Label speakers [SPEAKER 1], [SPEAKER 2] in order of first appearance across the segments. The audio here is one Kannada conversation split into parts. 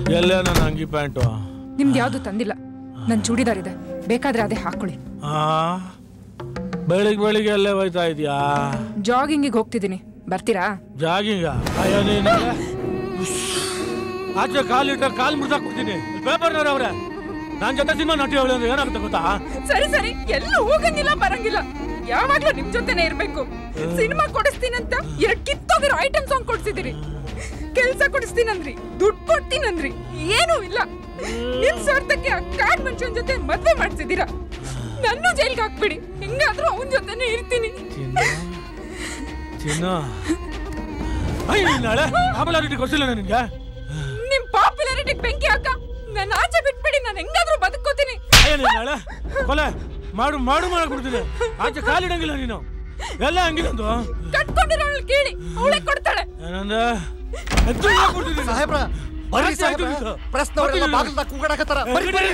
[SPEAKER 1] ಎಲ್ಲೇ ನನ್ನ ಅಂಗಿ ಪ್ಯಾಂಟು
[SPEAKER 2] ನಿಮ್ದು ಯಾವ್ದು ತಂದಿಲ್ಲ ನನ್ ಚೂಡಿದಾರ್ ಇದೆ ಬೇಕಾದ್ರೆ ಅದೇ ಹಾಕೊಳ್ಳಿ
[SPEAKER 1] ಆ ಬೆಳಿಗ್ಗೆ ಬೆಳಿಗ್ಗೆ ಎಲ್ಲೇ ಹೋಯ್ತಾ ಇದೀಯಾ
[SPEAKER 2] ಜಾಗಿಂಗಿಗೆ ಹೋಗ್ತಿದ್ದೀನಿ ಬರ್ತೀರಾ
[SPEAKER 1] ಜಾಗಿಂಗ ಅಯ್ಯೋ ನೀನು ಆಚೆ ಕಾಲಿಟ್ಟ ಕಾಲ್ ಮುರ್ದಾಕ್ಬಿಡ್ತೀನಿ ಪೇಪರ್ನವ್ರ ಅವ್ರೆ ನಾನ್ ಜೊತೆ ಸಿನಿಮಾ ನಟಿ ಅವಳು ಅಂದ್ರೆ ಏನಾಗುತ್ತೆ ಗೊತ್ತಾ
[SPEAKER 2] ಸರಿ ಸರಿ ಎಲ್ಲೂ ಹೋಗಂಗಿಲ್ಲ ಬರಂಗಿಲ್ಲ ಯಾವಾಗ್ಲೂ ನಿಮ್ ಜೊತೆನೆ ಇರ್ಬೇಕು ಸಿನಿಮಾ ಕೊಡಿಸ್ತೀನಂತ ಎರಡ್ ಕಿತ್ತೋಗಿರೋ ಐಟಮ್ ಸಾಂಗ್ ಕೊಡ್ಸಿದಿರಿ ಕೆಲ್ಸ ಕೊಡಿಸ್ತೀನಂದ್ರಿ ದುಡ್ಡು ಕೊಡ್ತೀನಂದ್ರಿ ಏನೂ ಇಲ್ಲ ನಿಮ್ ಸ್ವಾರ್ಥಕ್ಕೆ ಆ ಕಾಡ್ ಮನುಷ್ಯನ್ ಜೊತೆ ಮದ್ವೆ ಮಾಡ್ಸಿದೀರಾ ನನ್ನೂ ಜೈಲ್ಗೆ ಹಾಕ್ಬಿಡಿ ಹೆಂಗಾದ್ರೂ ಅವನ್ ಜೊತೆನೆ ಇರ್ತೀನಿ
[SPEAKER 1] ಚಿನ್ನ ಚಿನ್ನ ಅಯ್ಯ ನಾಳೆ ಪಾಪ್ಯುಲಾರಿಟಿ ಕೊಡ್ಸಿಲ್ಲ ನಿನ್ಗೆ
[SPEAKER 2] ನಿಮ್ ಪಾಪ್ಯುಲಾರಿಟಿಗೆ ಬೆಂಕಿ ಹಾಕ ನನ್ನ ಆಚೆ ಬಿಟ್ಬಿಡಿ ನಾನು ಹೆಂಗಾದ್ರೂ ಬದುಕೋತೀನಿ
[SPEAKER 1] ಅಯ್ಯ ನೀನ್ ನಾಳೆ ಕೊಲೆ ಮಾಡು ಮಾಡು ಮಾಡಕ್ಬಿಡ್ತೀನಿ ಆಚೆ ಕಾಲಿಡಂಗಿಲ್ಲ ನೀನು ಎಲ್ಲ ಹಂಗಿಲ್ಲಂದು
[SPEAKER 2] ಕಟ್ಕೊಂಡಿರೋಳು ಕೇಳಿ ಅವಳೇ ಕೊಡ್ತಾಳೆ
[SPEAKER 1] ಏನಂದ ಎದ್ದು ಹಾಕ್ಬಿಡ್ತೀನಿ.
[SPEAKER 3] ಸಾಹೇಬ್ರ ಬರ್ರಿ
[SPEAKER 1] ಆಚೆ
[SPEAKER 3] ಸಾಹೇಬ್ರ
[SPEAKER 1] ಆಯ್ತು ಇದು.
[SPEAKER 3] ಪ್ರೆಸ್ನವರೆಲ್ಲ ಬಾಗಿಲ್ದಾಗ ಕೂಗಾಡಕತ್ತಾರ ಬರ್ರಿ ಬರ್ರಿ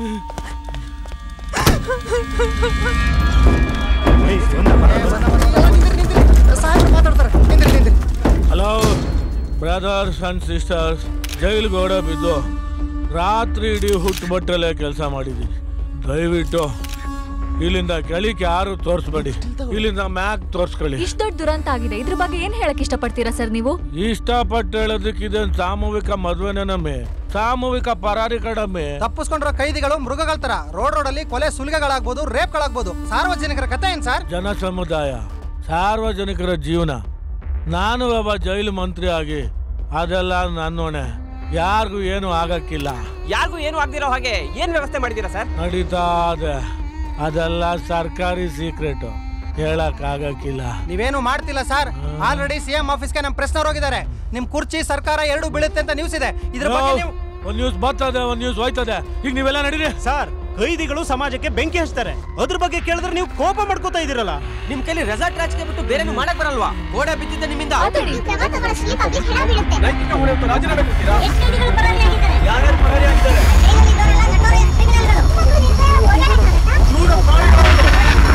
[SPEAKER 3] ಸಾಹೇಬ್ರ ಮಾತಾಡ್ತಾರೆ ನಿಂದ್ರಿ ನಿಂದ್ರಿ
[SPEAKER 1] hello brothers and sisters jail ಗೋಡೆ ಬಿದ್ದು ರಾತ್ರಿ ಇಡೀ ಹುಟ್ಟು ಬಟ್ಟಲೆ ಕೆಲಸ ಮಾಡಿದ್ದೀವಿ ದಯವಿಟ್ಟು ಇಲ್ಲಿಂದ ಕೆಳಿಕೆ ಯಾರು ತೋರಿಸ್ಬೇಡಿ ಇಲ್ಲಿಂದ ಮ್ಯಾಕ್ ತೋರಿಸ್ಕೊಳ್ಳಿ
[SPEAKER 4] ಇಷ್ಟ ದೊಡ್ಡ ದುರಂತ ಆಗಿದೆ ಇದ್ರ ಬಗ್ಗೆ ಏನ್ ಹೇಳಕ್ ಇಷ್ಟಪಡ್ತೀರಾ ಸರ್ ನೀವು
[SPEAKER 1] ಇಷ್ಟಪಟ್ಟು ಹೇಳೋದಕ್ಕೆ ಇದೇನು ಸಾಮೂಹಿಕ ಮದುವೆನೇ ನಮ್ಮೆ ಸಾಮೂಹಿಕ ಪರಾರಿ ಕಡಮೆ
[SPEAKER 3] ತಪ್ಪಿಸ್ಕೊಂಡಿರೋ ಕೈದಿಗಳು ಮೃಗಗಳ ತರ ರೋಡ್ ರೋಡಲ್ಲಿ ಕೊಲೆ ಸುಲಿಗೆಗಳಾಗ್ಬೋದು ರೇಪ್ಗಳಾಗ್ಬೋದು ಸಾರ್ವಜನಿಕರ ಕಥೆ ಏನ್ ಸರ್
[SPEAKER 1] ಜನ ಸಮುದಾಯ ಸಾರ್ವಜನಿಕರ ಜೀವನ ನಾನು ಒಬ್ಬ ಜೈಲು ಮಂತ್ರಿ ಆಗಿ ಅದೆಲ್ಲ ನನ್ನೋಣೆ ಯಾರಿಗೂ ಏನು ಆಗಕ್ಕಿಲ್ಲ
[SPEAKER 5] ಯಾರಿಗೂ ಏನು ಆಗ್ದಿರೋ ಹಾಗೆ ಏನ್ ವ್ಯವಸ್ಥೆ ಮಾಡಿದೀರಾ ಸರ್
[SPEAKER 1] ನಡೀತಾ ಇದೆ ಅದೆಲ್ಲ ಸರ್ಕಾರಿ ಸೀಕ್ರೆಟ್ ಹೇಳಕ್ ಆಗಕ್ಕಿಲ್ಲ
[SPEAKER 3] ನೀವೇನು ಮಾಡ್ತಿಲ್ಲ ಸರ್ ಆಲ್ರೆಡಿ ಸಿಎಂ ಆಫೀಸ್ಗೆ ನಮ್ಮ ಪ್ರೆಸ್ನವ್ರು ಹೋಗಿದ್ದಾರೆ ನಿಮ್ ಕುರ್ಚಿ ಸರ್ಕಾರ ಎರಡು ಬೀಳುತ್ತೆ ಅಂತ ನ್ಯೂಸ್ ಇದೆ ಇದ್ರ ಬಗ್ಗೆ ನೀವು
[SPEAKER 1] ಒಂದ್ ನ್ಯೂಸ್ ಬರ್ತದೆ ಒಂದ್ ನ್ಯೂಸ್ ಹೋಯ್ತದೆ ಈಗ ನೀವೆಲ್ಲ ನಡೀರಿ
[SPEAKER 6] ಸರ್ ಕೈದಿಗಳು ಸಮಾಜಕ್ಕೆ ಬೆಂಕಿ ಹಚ್ತಾರೆ ಅದ್ರ ಬಗ್ಗೆ ಕೇಳಿದ್ರೆ ನೀವು ಕೋಪ ಮಾಡ್ಕೋತಾ ಇದೀರಲ್ಲ
[SPEAKER 5] ನಿಮ್ ಕೈಲಿ ರೆಸಾರ್ಟ್ ರಾಜಕೀಯ ಬಿಟ್ಟು ಬೇರೆ ಮಾಡಕ್ ಬರಲ್ವಾ ಗೋಡೆ ಬಿದ್ದಿದ್ದ ನಿಮ್ಮಿಂದ
[SPEAKER 4] ಮಾತಾಡಿ.
[SPEAKER 7] ಪ್ರವಾಸಗಳ ಸ್ಲೀಪ್ ಆಗಿ ಹೆಣ ಬೀಳುತ್ತೆ
[SPEAKER 5] ನೈತಿಕ ಹೊಣೆ ಹೊತ್ತು ರಾಜೀನಾಮೆ ಕೊಡ್ತೀರಾ
[SPEAKER 7] ಎಷ್ಟು ಕೈದಿಗಳು ಪರಾರಿಯಾಗಿದ್ದಾರೆ
[SPEAKER 5] ಯಾರ್ಯಾರು ಪರಾರಿ ಆಗ್ತಾರೆ
[SPEAKER 7] ಜೈಲಲ್ಲಿದ್ದವರೆಲ್ಲ notorious criminalಗಳು. ಒಂದು ನಿರ್ಧಾರ ಓಡಾಡಕ್ಕಾಗತ್ತಾ?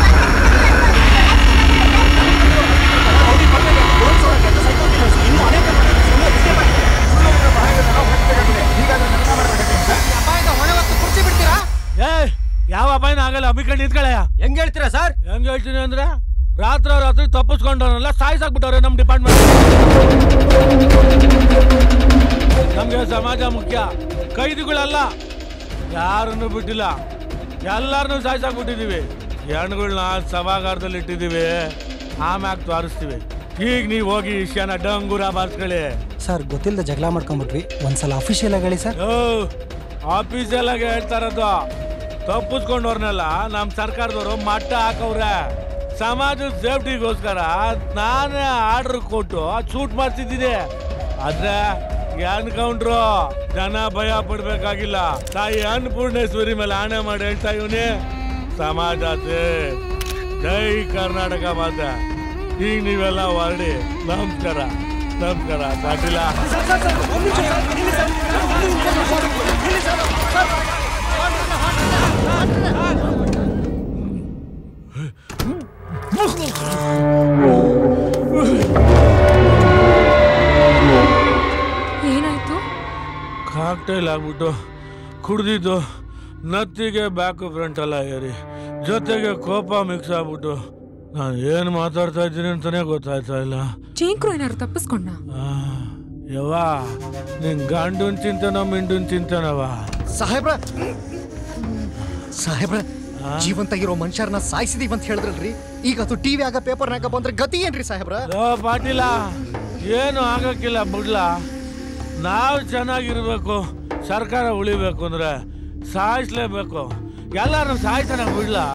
[SPEAKER 3] ಅಪಾಯದ ಹೊಣೆ ಹೊತ್ತು ಕುರ್ಚಿ ಬಿಡ್ತೀರಾ
[SPEAKER 1] ಏ ಯಾವ ಅಪಾಯನ ಆಗಲ್ಲ ಅಬ್ಬಿಕೊಂಡು ನಿಂತ್ಕೊಳ್ಳಯ್ಯ
[SPEAKER 5] ಹೆಂಗ್ ಹೇಳ್ತೀರಾ ಸರ್
[SPEAKER 1] ಹೆಂಗ್ ಹೇಳ್ತೀನಿ ಅಂದ್ರೆ ರಾತ್ರಿ ರಾತ್ರಿ ತಪ್ಪಿಸ್ಕೊಂಡವನ್ನೆಲ್ಲ ಸಾಯಿಸಾಕ್ಬಿಟ್ಟವ್ರೆ ನಮ್ ಡಿಪಾರ್ಟ್ಮೆಂಟ್ ನಮ್ಗೆ ಸಮಾಜ ಮುಖ್ಯ ಕೈದಿಗಳಲ್ಲ ಯಾರನ್ನು ಬಿಟ್ಟಿಲ್ಲ ಎಲ್ಲಾರನ್ನೂ ಸಾಯಿಸಾಕ್ಬಿಟ್ಟಿದೀವಿ ಹೆಣ್ಗಳನ್ನ ಸಭಾಗಾರದಲ್ಲಿ ಇಟ್ಟಿದೀವಿ ಆಮ್ಯಾಗ ತೋರಿಸ್ತೀವಿ ಈಗ ನೀವು ಹೋಗಿ ವಿಷಯನ ಡಂಗೂರ ಬಾರಿಸ್ಕೊಳ್ಳಿ
[SPEAKER 3] ಸರ್ ಗೊತ್ತಿಲ್ಲದ ಜಗಳ ಮಾಡ್ಕೊಂಡ್ಬಿಟ್ವಿ ಒಂದ್ಸಲ ಅಫಿಷಿಯಲ್ ಆಗಿ ಹೇಳಿ ಸರ್
[SPEAKER 1] ಆಫೀಸೆಲ್ಲ ಹೇಳ್ತಾ ಇರೋದು ತಪ್ಪಿಸ್ಕೊಂಡವ್ರನ್ನೆಲ್ಲ ನಮ್ಮ ಸರ್ಕಾರದವರು ಮಟ್ಟ ಹಾಕವ್ರೆ ಸಮಾಜದ ಸೇಫ್ಟಿಗೋಸ್ಕರ ನಾನೇ ಆರ್ಡರ್ ಕೊಟ್ಟು ಶೂಟ್ ಮಾಡ್ತಿದ್ದೀನಿ ಆದ್ರೆ ಅನ್ಕೌಂಟ್ರು ಜನ ಭಯ ಪಡ್ಬೇಕಾಗಿಲ್ಲ ತಾಯಿ ಅನ್ನಪೂರ್ಣೇಶ್ವರಿ ಮೇಲೆ ಆಣೆ ಮಾಡಿ ಹೇಳ್ತಾ ಇವನೇ ಸಮಾಜ ಸೇಫ್. ಜೈ ಕರ್ನಾಟಕ ಮಾತ ಈಗ ನೀವೆಲ್ಲ ಹೊರಡಿ ನಮಸ್ಕಾರ ನಮಸ್ಕಾರ ದಾಟಿಲ್ಲ
[SPEAKER 2] ಏನಾಯ್ತು
[SPEAKER 1] ಕಾಕ್ಟೈಲ್ ಆಗ್ಬಿಟ್ಟು ಕುಡ್ದಿದ್ದು ನತ್ತಿಗೆ ಬ್ಯಾಕ್ ಫ್ರಂಟ್ ಎಲ್ಲ ಏರಿ ಜೊತೆಗೆ ಕೋಪ ಮಿಕ್ಸ್ ಆಗ್ಬಿಟ್ಟು ನಾನು ಏನು ಮಾತಾಡ್ತಾ ಇದ್ದೀನಿ ಅಂತಾನೆ ಗೊತ್ತಾಯ್ತಾ ಇಲ್ಲ
[SPEAKER 2] ಚೀಂಕ್ರು ಏನಾರು ತಪ್ಪಿಸ್ಕೊಂಡ
[SPEAKER 1] ಆ, ಯವ್ವ ನಿನ್ ಗಂಡನ್ ಚಿಂತೆನೋ ಮಿಂಡನ್ ಚಿಂತೆನವ
[SPEAKER 3] ಸಾಹೇಬ್ರ ಸಾಹೇಬ್ರ ಜೀವಂತ ಇರೋ ಮನುಷ್ಯರನ್ನ ಸಾಯಿಸಿದೀವಿ ಅಂತ ಹೇಳಿದ್ರಲ್ರಿ ಈಗ ಅದು ಟಿವಿ ಆಗ ಪೇಪರ್ನಾಗ ಬಂದ್ರೆ ಗತಿ ಏನ್ರಿ ಸಾಹೇಬ್ರ
[SPEAKER 1] ಓ ಪಾಟೀಲ ಏನು ಆಗಕ್ಕಿಲ್ಲ ಬಿಡ್ಲ ನಾವು ಚೆನ್ನಾಗಿರ್ಬೇಕು ಸರ್ಕಾರ ಉಳಿಬೇಕು ಅಂದ್ರೆ ಸಾಯಿಸ್ಲೇಬೇಕು ಎಲ್ಲಾರು ಸಾಯ್ತಾನೆ ಬಿಡ್ಲ